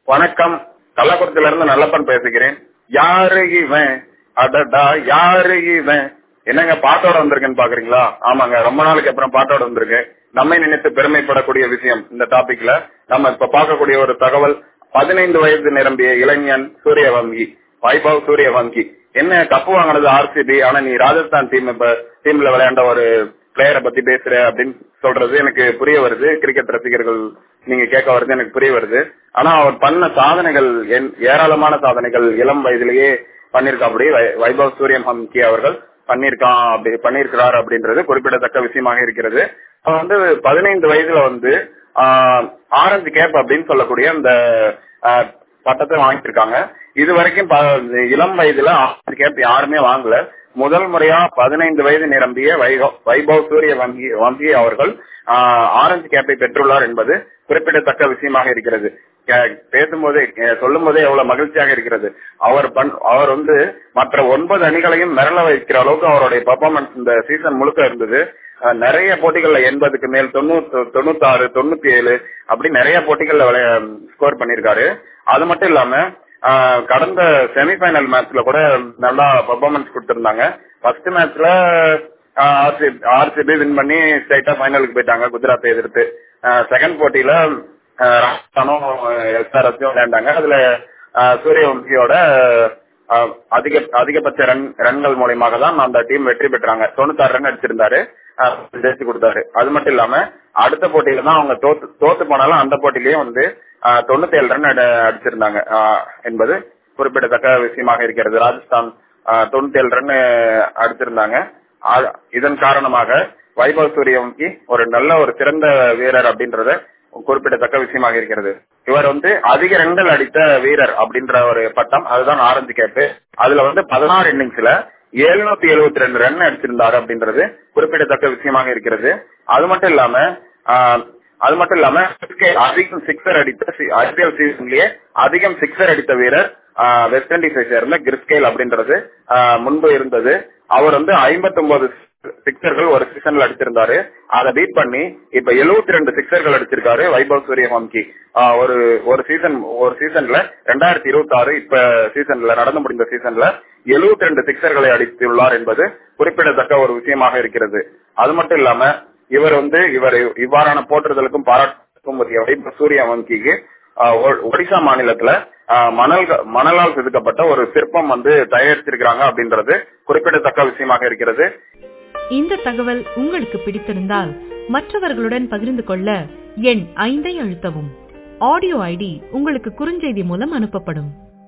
வணக்கம் கள்ளக்குறிச்சியில இருந்து நல்லப்பன் பேசுகிறேன் யாரு இவன் அடடா யாரு இவன் என்னங்க பாட்டோட வந்திருக்கேன்னு பாக்குறீங்களா ஆமாங்க ரொம்ப நாளுக்கு அப்புறம் பாட்டோட வந்திருக்கு நம்மை நினைத்து பெருமைப்படக்கூடிய விஷயம் இந்த டாபிக்ல நம்ம இப்ப பார்க்கக்கூடிய ஒரு தகவல் பதினைந்து வயது நிரம்பிய இளைஞன் சூரியவங்கி வைபவ் சூரியவங்கி என்ன கப்பு வாங்கினது ஆர்சிபி ஆனா நீ ராஜஸ்தான் டீம் இப்ப டீம்ல விளையாண்ட ஒரு பிளேயரை பத்தி பேசுற அப்படின்னு சொல்றது எனக்கு புரிய வருது கிரிக்கெட் ரசிகர்கள் நீங்க கேட்க வருது எனக்கு புரிய வருது ஆனா அவர் பண்ண சாதனைகள் ஏராளமான சாதனைகள் இளம் வயதிலேயே பண்ணிருக்காப்படி வைபவ் சூரியன் ஹம்கி அவர்கள் பண்ணிருக்கான் அப்படி பண்ணிருக்கிறார் அப்படின்றது குறிப்பிடத்தக்க விஷயமாக இருக்கிறது அவர் வந்து பதினைந்து வயதுல வந்து ஆரஞ்சு கேப் அப்படின்னு சொல்லக்கூடிய அந்த பட்டத்தை வாங்கியிருக்காங்க இது வரைக்கும் இளம் வயதுல ஆரஞ்சு கேப் யாருமே வாங்கல முதல் முறையா பதினைந்து வயது நிரம்பிய வைபவ் சூரிய வங்கி வங்கி அவர்கள் ஆரஞ்சு கேப்பை பெற்றுள்ளார் என்பது குறிப்பிடத்தக்க விஷயமாக இருக்கிறது பேசும்போதே சொல்லும் போதே எவ்வளவு மகிழ்ச்சியாக இருக்கிறது அவர் பண் அவர் வந்து மற்ற ஒன்பது அணிகளையும் மிரள வைக்கிற அளவுக்கு அவருடைய பர்ஃபார்மன்ஸ் இந்த சீசன் முழுக்க இருந்தது நிறைய போட்டிகள்ல எண்பதுக்கு மேல் தொண்ணூத்தி தொண்ணூத்தி ஆறு தொண்ணூத்தி ஏழு அப்படி நிறைய போட்டிகள்ல ஸ்கோர் பண்ணிருக்காரு அது மட்டும் இல்லாம கடந்த செமிபைனல் மேட்ச்ல கூட நல்லா பர்ஃபார்மன்ஸ் கொடுத்திருந்தாங்க ஃபர்ஸ்ட் மேட்ச்ல ஆர்சிபி வின் பண்ணி ஸ்ட்ரைட்டா ஃபைனலுக்கு போயிட்டாங்க குஜராத்தை எதிர்த்து செகண்ட் போட்டியில ராஜஸ்தானும் எஸ்ஆர்எஸும் விளையாண்டாங்க அதுல சூரியவம்சியோட அதிக அதிகபட்ச ரன் ரன்கள் மூலியமாக தான் அந்த டீம் வெற்றி பெற்றாங்க தொண்ணூத்தாறு ரன் அடிச்சிருந்தாரு ஜெயிச்சு கொடுத்தாரு அது மட்டும் இல்லாம அடுத்த போட்டியில தான் அவங்க தோத்து தோத்து போனாலும் அந்த போட்டியிலயும் வந்து தொண்ணூத்தி ஏழு ரன் அடிச்சிருந்தாங்க என்பது குறிப்பிடத்தக்க விஷயமாக இருக்கிறது ராஜஸ்தான் தொண்ணூத்தி ஏழு ரன் அடிச்சிருந்தாங்க இதன் காரணமாக வைபவ் சூரியவங்கி ஒரு நல்ல ஒரு சிறந்த வீரர் அப்படின்றத குறிப்பிடத்தக்க விஷயமாக இருக்கிறது இவர் வந்து அதிக ரன்கள் அடித்த வீரர் அப்படின்ற ஒரு பட்டம் அதுதான் ஆரஞ்சு கேப்பு அதுல வந்து பதினாறு இன்னிங்ஸ்ல எழுநூத்தி எழுபத்தி ரெண்டு ரன் அடிச்சிருந்தாரு அப்படின்றது குறிப்பிடத்தக்க விஷயமாக இருக்கிறது அது மட்டும் இல்லாம அது மட்டும் இல்லாம அதிகம் சிக்ஸர் அடித்த ஐபிஎல் சீசன்லயே அதிகம் சிக்ஸர் அடித்த வீரர் வெஸ்ட் இண்டீஸை சேர்ந்த கிறிஸ்கேல் அப்படின்றது முன்பு இருந்தது அவர் வந்து ஐம்பத்தி ஒன்பது சிக்ஸர்கள் ஒரு சீசன்ல அடிச்சிருந்தாரு அதை பீட் பண்ணி இப்ப எழுபத்தி ரெண்டு சிக்ஸர்கள் அடிச்சிருக்காரு வைபவ் சூரியவம்கி ஒரு ஒரு சீசன் ஒரு சீசன்ல ரெண்டாயிரத்தி இருபத்தி ஆறு இப்ப சீசன்ல நடந்து முடிந்த சீசன்ல எழுபத்தி ரெண்டு சிக்ஸர்களை அடித்துள்ளார் என்பது குறிப்பிடத்தக்க ஒரு விஷயமாக இருக்கிறது அது மட்டும் இல்லாம இவர் வந்து இவர் இவ்வாறான போற்றுதலுக்கும் பாராட்டுக்கும் வைபவ் சூரியவங்கிக்கு ஒடிசா மாநிலத்துல மணல் மணலால் செதுக்கப்பட்ட ஒரு சிற்பம் வந்து தயாரிச்சிருக்கிறாங்க அப்படின்றது குறிப்பிடத்தக்க விஷயமாக இருக்கிறது இந்த தகவல் உங்களுக்கு பிடித்திருந்தால் மற்றவர்களுடன் பகிர்ந்து கொள்ள எண் ஐந்தை அழுத்தவும் ஆடியோ ஐடி உங்களுக்கு குறுஞ்செய்தி மூலம் அனுப்பப்படும்